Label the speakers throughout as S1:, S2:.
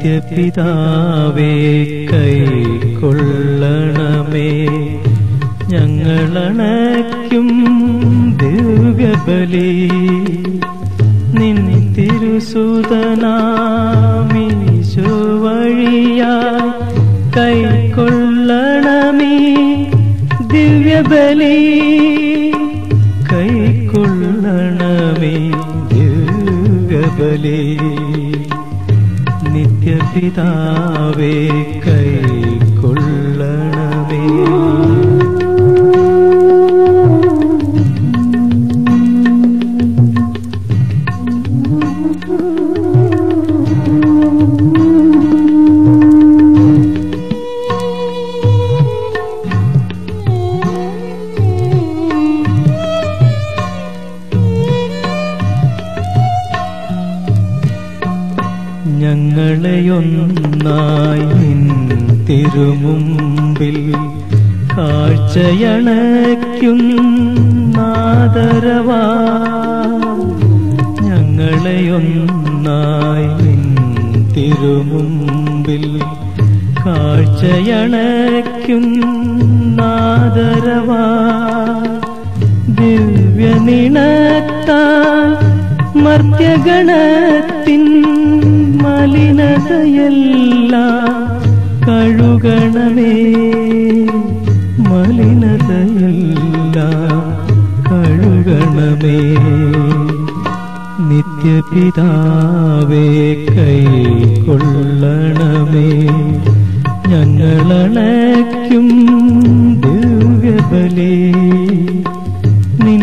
S1: നിത്യപിതാവേ കൈക്കൊള്ളണമേ ഞങ്ങളണയ്ക്കും ദിവ്യബലി നിൻ തിരുസുതനാമീശോ വഴിയായി കൈക്കൊള്ളണമേ ദിവ്യബലി കൈക്കൊള്ളണമേ ദിവ്യബലി നിത്യപിതാവേ കൈക്കൊള്ളണമേ ഞങ്ങളെയൊന്നായി നിൻ തിരുമുമ്പിൽ കാഴ്ചയണയ്ക്കും നാദരവാ ഞങ്ങളെയൊന്നായി നിൻ തിരുമുമ്പിൽ കാഴ്ചയണയ്ക്കും നാദരവാ ദിവ്യനിണത്താൽ മർത്യഗണത്തിൻ മലിനതയെല്ലാം കഴുകണമേ മലിനതയെല്ലാം കഴുകണമേ നിത്യപിതാവേ കൈക്കൊള്ളണമേ ഞങ്ങളണയ്ക്കും ദിവ്യബലി നിൻ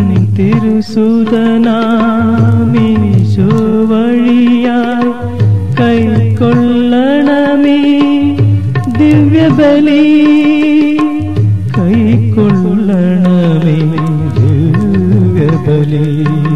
S1: തിരുസുതനാമീശോ വഴിയായി കൈക്കൊള്ളണമേ ദിവ്യബലി കൈക്കൊള്ളണമേ ദിവ്യബലി